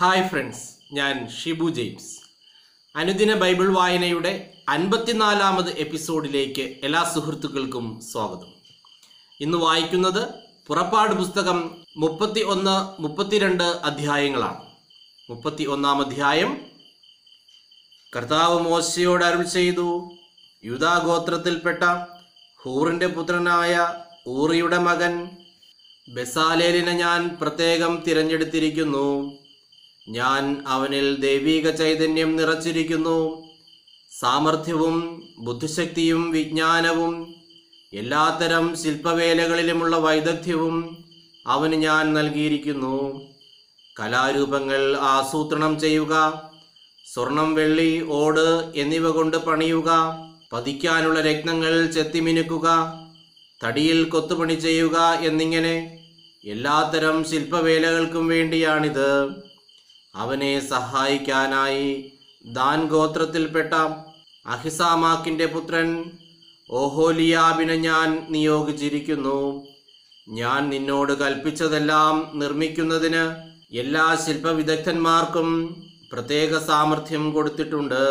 hi friends ഞാൻ Shibu James അനുദിന Bible വായനയുടെ അൻപത്തിനാലാമത് എപ്പിസോഡിലേക്ക് എല്ലാ സുഹൃത്തുക്കൾക്കും സ്വാഗതം ഇന്ന് വായിക്കുന്നത് പുറപ്പാട് പുസ്തകം മുപ്പത്തി ഒന്ന് മുപ്പത്തിരണ്ട് അധ്യായങ്ങളാണ് മുപ്പത്തി ഒന്നാം അധ്യായം കർത്താവ് മോശയോട് അരുൾ ചെയ്തു യൂതാഗോത്രത്തിൽപ്പെട്ട ഹൂറിന്റെ പുത്രനായ ഊറിയുടെ മകൻ ബെസാലേലിനെ ഞാൻ പ്രത്യേകം തിരഞ്ഞെടുത്തിരിക്കുന്നു ഞാൻ അവനിൽ ദൈവീക ചൈതന്യം നിറച്ചിരിക്കുന്നു സാമർഥ്യവും ബുദ്ധിശക്തിയും വിജ്ഞാനവും എല്ലാത്തരം ശില്പവേലകളിലുമുള്ള വൈദഗ്ധ്യവും അവന് ഞാൻ നൽകിയിരിക്കുന്നു കലാരൂപങ്ങൾ ആസൂത്രണം ചെയ്യുക സ്വർണം വെള്ളി ഓട് എന്നിവ കൊണ്ട് പണിയുക പതിക്കാനുള്ള രത്നങ്ങൾ ചെത്തിമിനുക്കുക തടിയിൽ കൊത്തുപണി ചെയ്യുക എന്നിങ്ങനെ എല്ലാത്തരം ശില്പവേലകൾക്കും വേണ്ടിയാണിത് അവനെ സഹായിക്കാനായി ദാൻ ഗോത്രത്തിൽപ്പെട്ട അഹിസാമാക്കിന്റെ പുത്രൻ ഓഹോലിയാബിനെ ഞാൻ നിയോഗിച്ചിരിക്കുന്നു ഞാൻ നിന്നോട് കൽപ്പിച്ചതെല്ലാം നിർമ്മിക്കുന്നതിന് എല്ലാ ശില്പവിദഗ്ധന്മാർക്കും പ്രത്യേക സാമർഥ്യം കൊടുത്തിട്ടുണ്ട്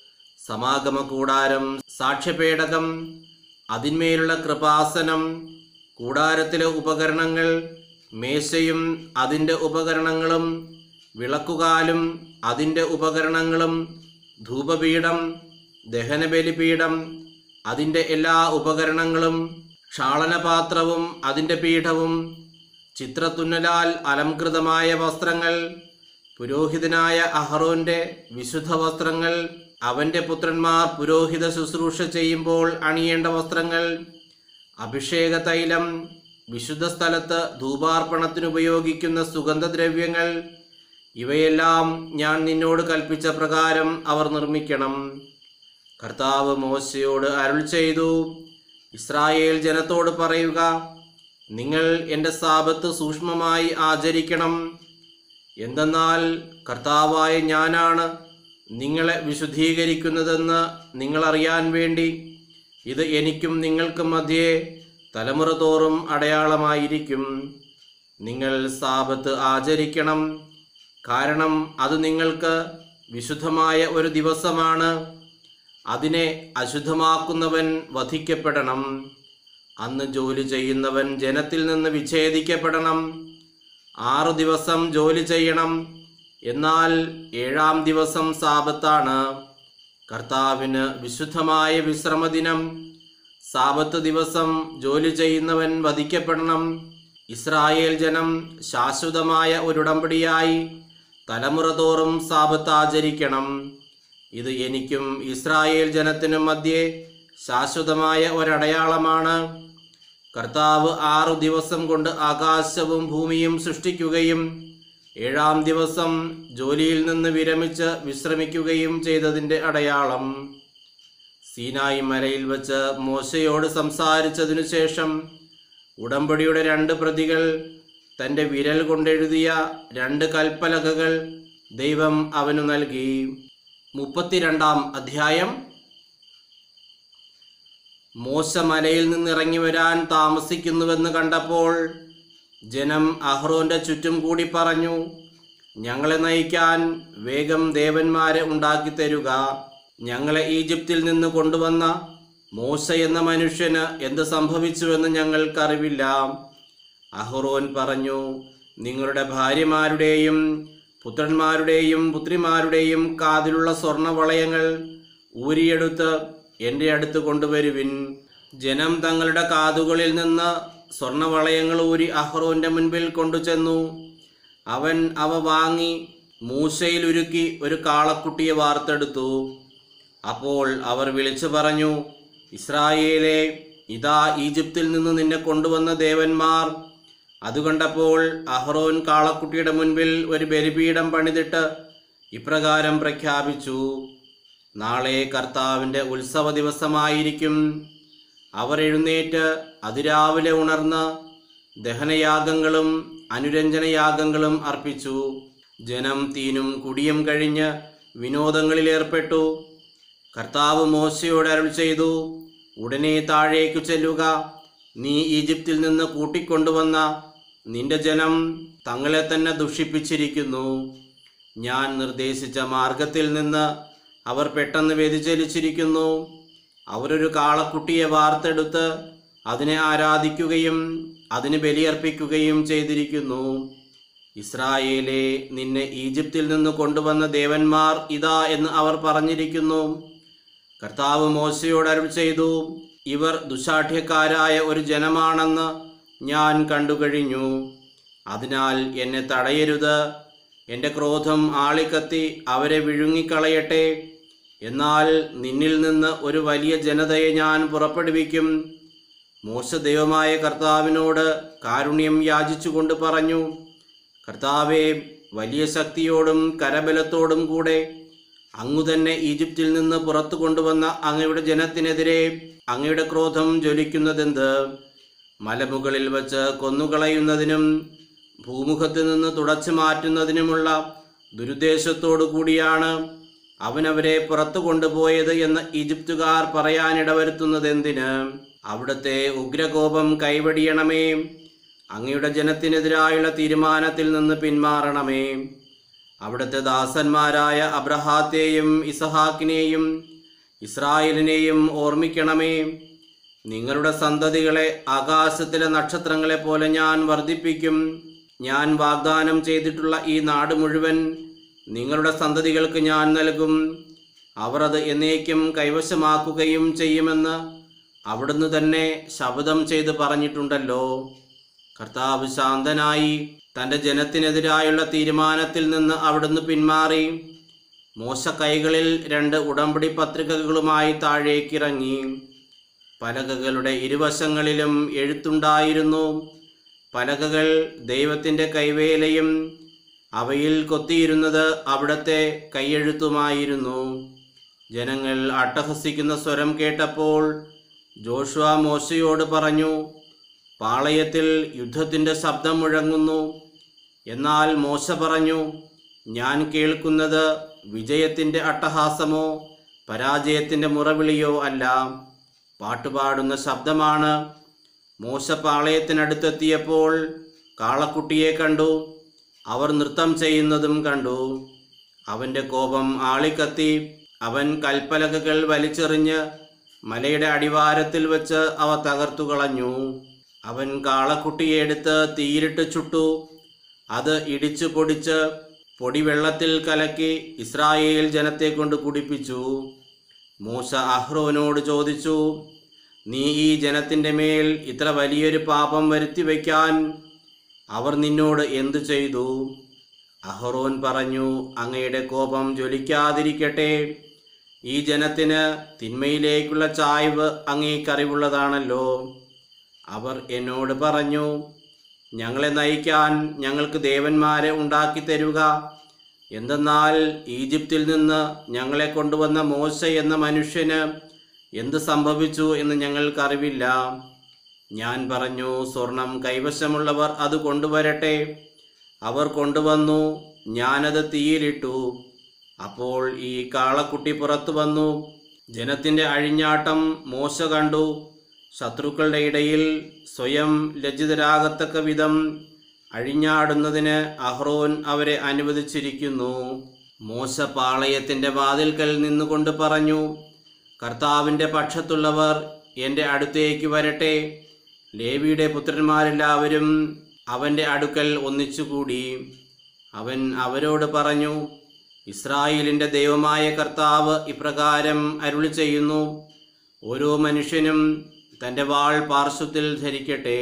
സമാഗമ കൂടാരം സാക്ഷ്യപേടകം അതിന്മേലുള്ള കൃപാസനം കൂടാരത്തിലെ ഉപകരണങ്ങൾ മേശയും അതിൻ്റെ ഉപകരണങ്ങളും വിളക്കുകാലും അതിൻ്റെ ഉപകരണങ്ങളും ധൂപപീഠം ദഹനബലിപീഠം അതിൻ്റെ എല്ലാ ഉപകരണങ്ങളും ക്ഷാളനപാത്രവും അതിൻ്റെ പീഠവും ചിത്രത്തുന്നലാൽ അലംകൃതമായ വസ്ത്രങ്ങൾ പുരോഹിതനായ അഹറോന്റെ വിശുദ്ധ വസ്ത്രങ്ങൾ അവന്റെ പുത്രന്മാർ പുരോഹിത ശുശ്രൂഷ ചെയ്യുമ്പോൾ അണിയേണ്ട വസ്ത്രങ്ങൾ അഭിഷേക തൈലം വിശുദ്ധ സ്ഥലത്ത് ധൂപാർപ്പണത്തിന് ഉപയോഗിക്കുന്ന സുഗന്ധദ്രവ്യങ്ങൾ ഇവയെല്ലാം ഞാൻ നിന്നോട് കൽപ്പിച്ച പ്രകാരം അവർ നിർമ്മിക്കണം കർത്താവ് മോശയോട് അരുൾ ചെയ്തു ഇസ്രായേൽ ജനത്തോട് പറയുക നിങ്ങൾ എൻ്റെ സാപത്ത് സൂക്ഷ്മമായി ആചരിക്കണം എന്തെന്നാൽ കർത്താവായ ഞാനാണ് നിങ്ങളെ വിശുദ്ധീകരിക്കുന്നതെന്ന് നിങ്ങൾ അറിയാൻ വേണ്ടി ഇത് എനിക്കും നിങ്ങൾക്കും മധ്യേ തലമുറ തോറും അടയാളമായിരിക്കും നിങ്ങൾ സാപത്ത് ആചരിക്കണം കാരണം അത് നിങ്ങൾക്ക് വിശുദ്ധമായ ഒരു ദിവസമാണ് അതിനെ അശുദ്ധമാക്കുന്നവൻ വധിക്കപ്പെടണം അന്ന് ജോലി ചെയ്യുന്നവൻ ജനത്തിൽ നിന്ന് വിച്ഛേദിക്കപ്പെടണം ആറു ദിവസം ജോലി ചെയ്യണം എന്നാൽ ഏഴാം ദിവസം സാപത്താണ് കർത്താവിന് വിശുദ്ധമായ വിശ്രമദിനം സാപത്ത് ദിവസം ജോലി ചെയ്യുന്നവൻ വധിക്കപ്പെടണം ഇസ്രായേൽ ജനം ശാശ്വതമായ ഒരുടമ്പടിയായി തലമുറ തോറും സാപത്ത് ആചരിക്കണം ഇത് എനിക്കും ഇസ്രായേൽ ജനത്തിനും മധ്യേ ശാശ്വതമായ ഒരടയാളമാണ് കർത്താവ് ആറു ദിവസം കൊണ്ട് ആകാശവും ഭൂമിയും സൃഷ്ടിക്കുകയും ഏഴാം ദിവസം ജോലിയിൽ നിന്ന് വിരമിച്ച് വിശ്രമിക്കുകയും ചെയ്തതിൻ്റെ അടയാളം സീനായി മലയിൽ വച്ച് മോശയോട് സംസാരിച്ചതിനു ശേഷം ഉടമ്പടിയുടെ രണ്ട് പ്രതികൾ തൻ്റെ വിരൽ കൊണ്ടെഴുതിയ രണ്ട് കൽപ്പലകകൾ ദൈവം അവനു നൽകി മുപ്പത്തിരണ്ടാം അധ്യായം മോശ മലയിൽ നിന്നിറങ്ങി വരാൻ താമസിക്കുന്നുവെന്ന് കണ്ടപ്പോൾ ജനം അഹ്റോന്റെ ചുറ്റും കൂടി പറഞ്ഞു ഞങ്ങളെ നയിക്കാൻ വേഗം ദേവന്മാരെ ഉണ്ടാക്കി തരുക ഞങ്ങളെ ഈജിപ്തിൽ നിന്ന് കൊണ്ടുവന്ന മോശ എന്ന മനുഷ്യന് എന്ത് സംഭവിച്ചുവെന്ന് ഞങ്ങൾക്കറിവില്ല അഹ്റോൻ പറഞ്ഞു നിങ്ങളുടെ ഭാര്യമാരുടെയും പുത്രന്മാരുടെയും പുത്രിമാരുടെയും കാതിലുള്ള സ്വർണവളയങ്ങൾ ഊരിയെടുത്ത് എൻ്റെ അടുത്ത് കൊണ്ടുവരുവിൻ ജനം തങ്ങളുടെ കാതുകളിൽ നിന്ന് സ്വർണവളയങ്ങൾ ഊരി അഹ്റോന്റെ മുൻപിൽ കൊണ്ടുചെന്നു അവൻ അവ വാങ്ങി മൂശയിൽ ഉരുക്കി ഒരു കാളക്കുട്ടിയെ വാർത്തെടുത്തു അപ്പോൾ അവർ വിളിച്ചു പറഞ്ഞു ഇസ്രായേലെ ഇതാ ഈജിപ്തിൽ നിന്ന് നിന്നെ കൊണ്ടുവന്ന ദേവന്മാർ അതുകണ്ടപ്പോൾ അഹ്റോൻ കാളക്കുട്ടിയുടെ മുൻപിൽ ഒരു ബലിപീഠം പണിതിട്ട് ഇപ്രകാരം പ്രഖ്യാപിച്ചു നാളെ കർത്താവിൻ്റെ ഉത്സവ ദിവസമായിരിക്കും അവർ എഴുന്നേറ്റ് അതിരാവിലെ ഉണർന്ന് ദഹനയാഗങ്ങളും അനുരഞ്ജനയാഗങ്ങളും അർപ്പിച്ചു ജനം തീനും കുടിയും കഴിഞ്ഞ് വിനോദങ്ങളിലേർപ്പെട്ടു കർത്താവ് മോശയോട് അരുൾ ചെയ്തു ഉടനെ താഴേക്കു ചെല്ലുക നീ ഈജിപ്തിൽ നിന്ന് കൂട്ടിക്കൊണ്ടുവന്ന നിന്റെ ജനം തങ്ങളെ തന്നെ ദുഷിപ്പിച്ചിരിക്കുന്നു ഞാൻ നിർദ്ദേശിച്ച മാർഗത്തിൽ നിന്ന് അവർ പെട്ടെന്ന് വ്യതിചലിച്ചിരിക്കുന്നു അവരൊരു കാളക്കുട്ടിയെ വാർത്തെടുത്ത് അതിനെ ആരാധിക്കുകയും അതിന് ബലിയർപ്പിക്കുകയും ചെയ്തിരിക്കുന്നു ഇസ്രായേലെ നിന്നെ ഈജിപ്തിൽ നിന്ന് കൊണ്ടുവന്ന ദേവന്മാർ ഇതാ എന്ന് അവർ പറഞ്ഞിരിക്കുന്നു കർത്താവ് മോശയോട് അരുൾ ചെയ്തു ഇവർ ദുശാഠ്യക്കാരായ ഒരു ജനമാണെന്ന് ഞാൻ കണ്ടുകഴിഞ്ഞു അതിനാൽ എന്നെ തടയരുത് എൻ്റെ ക്രോധം ആളിക്കത്തി അവരെ വിഴുങ്ങിക്കളയട്ടെ എന്നാൽ നിന്നിൽ നിന്ന് ഒരു വലിയ ജനതയെ ഞാൻ പുറപ്പെടുവിക്കും മോശ ദൈവമായ കർത്താവിനോട് കാരുണ്യം യാചിച്ചുകൊണ്ട് പറഞ്ഞു കർത്താവെ വലിയ ശക്തിയോടും കരബലത്തോടും കൂടെ അങ്ങു തന്നെ ഈജിപ്തിൽ നിന്ന് പുറത്തു കൊണ്ടുവന്ന അങ്ങയുടെ ജനത്തിനെതിരെ അങ്ങയുടെ ക്രോധം ജ്വലിക്കുന്നതെന്ത് മലമുകളിൽ വച്ച് കൊന്നുകളയുന്നതിനും ഭൂമുഖത്ത് നിന്ന് തുടച്ചു മാറ്റുന്നതിനുമുള്ള ദുരുദ്ദേശത്തോടു കൂടിയാണ് അവനവരെ പുറത്തു കൊണ്ടുപോയത് എന്ന് ഈജിപ്തുകാർ പറയാനിടവരുത്തുന്നതെന്തിന് അവിടുത്തെ ഉഗ്രകോപം കൈവടിയണമേ അങ്ങയുടെ ജനത്തിനെതിരായുള്ള തീരുമാനത്തിൽ നിന്ന് പിന്മാറണമേ അവിടുത്തെ ദാസന്മാരായ അബ്രഹാത്തെയും ഇസഹാക്കിനെയും ഇസ്രായേലിനെയും ഓർമ്മിക്കണമേ നിങ്ങളുടെ സന്തതികളെ ആകാശത്തിലെ നക്ഷത്രങ്ങളെ പോലെ ഞാൻ വർദ്ധിപ്പിക്കും ഞാൻ വാഗ്ദാനം ചെയ്തിട്ടുള്ള ഈ നാട് മുഴുവൻ നിങ്ങളുടെ സന്തതികൾക്ക് ഞാൻ നൽകും അവർ അത് എന്നേക്കും കൈവശമാക്കുകയും ചെയ്യുമെന്ന് അവിടുന്ന് തന്നെ ശപഥം ചെയ്ത് പറഞ്ഞിട്ടുണ്ടല്ലോ കർത്താവ് ശാന്തനായി തൻ്റെ ജനത്തിനെതിരായുള്ള തീരുമാനത്തിൽ നിന്ന് അവിടുന്ന് പിന്മാറി മോശ കൈകളിൽ രണ്ട് ഉടമ്പടി പത്രികകളുമായി താഴേക്കിറങ്ങി പലകകളുടെ ഇരുവശങ്ങളിലും എഴുത്തുണ്ടായിരുന്നു പലകകൾ ദൈവത്തിൻ്റെ കൈവേലയും അവയിൽ കൊത്തിയിരുന്നത് അവിടത്തെ കൈയെഴുത്തുമായിരുന്നു ജനങ്ങൾ അട്ടഹസിക്കുന്ന സ്വരം കേട്ടപ്പോൾ ജോഷുവ മോശയോട് പറഞ്ഞു പാളയത്തിൽ യുദ്ധത്തിൻ്റെ ശബ്ദം മുഴങ്ങുന്നു എന്നാൽ മോശ പറഞ്ഞു ഞാൻ കേൾക്കുന്നത് വിജയത്തിൻ്റെ അട്ടഹാസമോ പരാജയത്തിൻ്റെ മുറവിളിയോ അല്ല പാട്ടുപാടുന്ന ശബ്ദമാണ് മോശ പാളയത്തിനടുത്തെത്തിയപ്പോൾ കാളക്കുട്ടിയെ കണ്ടു അവർ നൃത്തം ചെയ്യുന്നതും കണ്ടു അവൻ്റെ കോപം ആളിക്കത്തി അവൻ കൽപ്പലകകൾ വലിച്ചെറിഞ്ഞ് മലയുടെ അടിവാരത്തിൽ വെച്ച് അവ തകർത്തു കളഞ്ഞു അവൻ കാളക്കുട്ടിയെ എടുത്ത് തീയിലിട്ട് ചുട്ടു അത് ഇടിച്ചു പൊടിച്ച് പൊടി വെള്ളത്തിൽ കലക്കി ഇസ്രായേൽ ജനത്തെ കൊണ്ട് കുടിപ്പിച്ചു മൂസ അഹ്റോനോട് ചോദിച്ചു നീ ഈ ജനത്തിൻ്റെ മേൽ ഇത്ര വലിയൊരു പാപം വരുത്തി വയ്ക്കാൻ അവർ നിന്നോട് എന്തു ചെയ്തു അഹ്റോൻ പറഞ്ഞു അങ്ങയുടെ കോപം ജ്വലിക്കാതിരിക്കട്ടെ ഈ ജനത്തിന് തിന്മയിലേക്കുള്ള ചായ്വ് അങ്ങേക്കറിവുള്ളതാണല്ലോ അവർ എന്നോട് പറഞ്ഞു ഞങ്ങളെ നയിക്കാൻ ഞങ്ങൾക്ക് ദേവന്മാരെ ഉണ്ടാക്കി തരുക എന്തെന്നാൽ ഈജിപ്തിൽ നിന്ന് ഞങ്ങളെ കൊണ്ടുവന്ന മോശ എന്ന മനുഷ്യന് എന്ത് സംഭവിച്ചു എന്ന് ഞങ്ങൾക്കറിവില്ല ഞാൻ പറഞ്ഞു സ്വർണം കൈവശമുള്ളവർ അത് കൊണ്ടുവരട്ടെ അവർ കൊണ്ടുവന്നു ഞാനത് തീയിലിട്ടു അപ്പോൾ ഈ കാളക്കുട്ടി പുറത്തു വന്നു ജനത്തിൻ്റെ അഴിഞ്ഞാട്ടം മോശ കണ്ടു ശത്രുക്കളുടെ ഇടയിൽ സ്വയം ലജ്ജിതരാകത്തക്ക വിധം അഴിഞ്ഞാടുന്നതിന് അഹ്റോൻ അവരെ അനുവദിച്ചിരിക്കുന്നു മോശ പാളയത്തിൻ്റെ വാതിൽക്കൽ നിന്നുകൊണ്ട് പറഞ്ഞു കർത്താവിൻ്റെ പക്ഷത്തുള്ളവർ എൻ്റെ അടുത്തേക്ക് വരട്ടെ ലേവിയുടെ പുത്രന്മാരെല്ലാവരും അവൻ്റെ അടുക്കൽ ഒന്നിച്ചുകൂടി അവൻ അവരോട് പറഞ്ഞു ഇസ്രായേലിൻ്റെ ദൈവമായ കർത്താവ് ഇപ്രകാരം അരുളി ചെയ്യുന്നു ഓരോ മനുഷ്യനും തൻ്റെ വാൾ പാർശ്വത്തിൽ ധരിക്കട്ടെ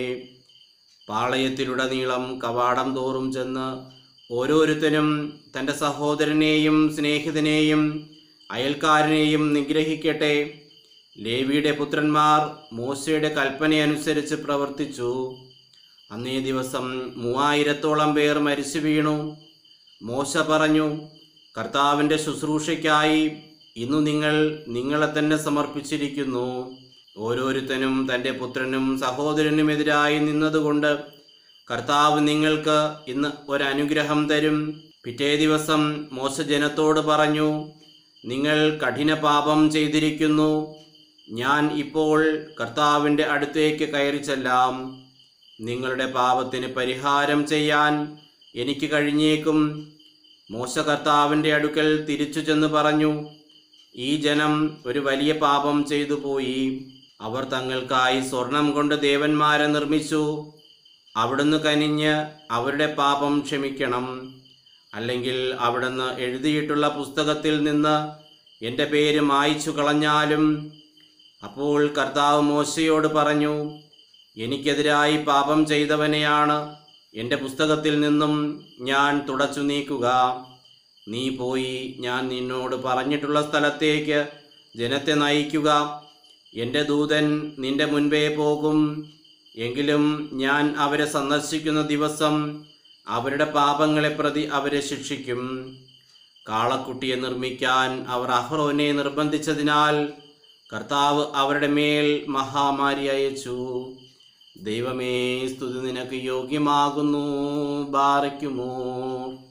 പാളയത്തിലുടനീളം കവാടം തോറും ചെന്ന് ഓരോരുത്തനും തൻ്റെ സഹോദരനെയും സ്നേഹിതനെയും അയൽക്കാരനെയും നിഗ്രഹിക്കട്ടെ ലേവിയുടെ പുത്രന്മാർ മോശയുടെ കൽപ്പനയനുസരിച്ച് പ്രവർത്തിച്ചു അന്നേ ദിവസം മൂവായിരത്തോളം പേർ മരിച്ചു വീണു മോശ പറഞ്ഞു കർത്താവിൻ്റെ ശുശ്രൂഷയ്ക്കായി ഇന്നു നിങ്ങൾ നിങ്ങളെ തന്നെ സമർപ്പിച്ചിരിക്കുന്നു ഓരോരുത്തനും തൻ്റെ പുത്രനും സഹോദരനുമെതിരായി നിന്നതുകൊണ്ട് കർത്താവ് നിങ്ങൾക്ക് ഇന്ന് ഒരനുഗ്രഹം തരും പിറ്റേ ദിവസം മോശ ജനത്തോട് പറഞ്ഞു നിങ്ങൾ കഠിന പാപം ചെയ്തിരിക്കുന്നു ഞാൻ ഇപ്പോൾ കർത്താവിൻ്റെ അടുത്തേക്ക് കയറി ചെല്ലാം നിങ്ങളുടെ പാപത്തിന് പരിഹാരം ചെയ്യാൻ എനിക്ക് കഴിഞ്ഞേക്കും മോശ കർത്താവിൻ്റെ അടുക്കൽ തിരിച്ചു ചെന്ന് പറഞ്ഞു ഈ ജനം ഒരു വലിയ പാപം ചെയ്തു പോയി അവർ തങ്ങൾക്കായി സ്വർണം കൊണ്ട് ദേവന്മാരെ നിർമ്മിച്ചു അവിടുന്ന് കനിഞ്ഞ് അവരുടെ പാപം ക്ഷമിക്കണം അല്ലെങ്കിൽ അവിടുന്ന് എഴുതിയിട്ടുള്ള പുസ്തകത്തിൽ നിന്ന് എൻ്റെ പേര് മായ്ച്ചു കളഞ്ഞാലും അപ്പോൾ കർത്താവ് മോശയോട് പറഞ്ഞു എനിക്കെതിരായി പാപം ചെയ്തവനെയാണ് എൻ്റെ പുസ്തകത്തിൽ നിന്നും ഞാൻ തുടച്ചു നീക്കുക നീ പോയി ഞാൻ നിന്നോട് പറഞ്ഞിട്ടുള്ള സ്ഥലത്തേക്ക് ജനത്തെ നയിക്കുക എൻ്റെ ദൂതൻ നിന്റെ മുൻപേ പോകും എങ്കിലും ഞാൻ അവരെ സന്ദർശിക്കുന്ന ദിവസം അവരുടെ പാപങ്ങളെ പ്രതി അവരെ ശിക്ഷിക്കും കാളക്കുട്ടിയെ നിർമ്മിക്കാൻ അവർ അഹ്റോനെ നിർബന്ധിച്ചതിനാൽ കർത്താവ് അവരുടെ മേൽ മഹാമാരി അയച്ചു ദൈവമേ സ്തുതി നിനക്ക് യോഗ്യമാകുന്നു ബാറയ്ക്കുമോ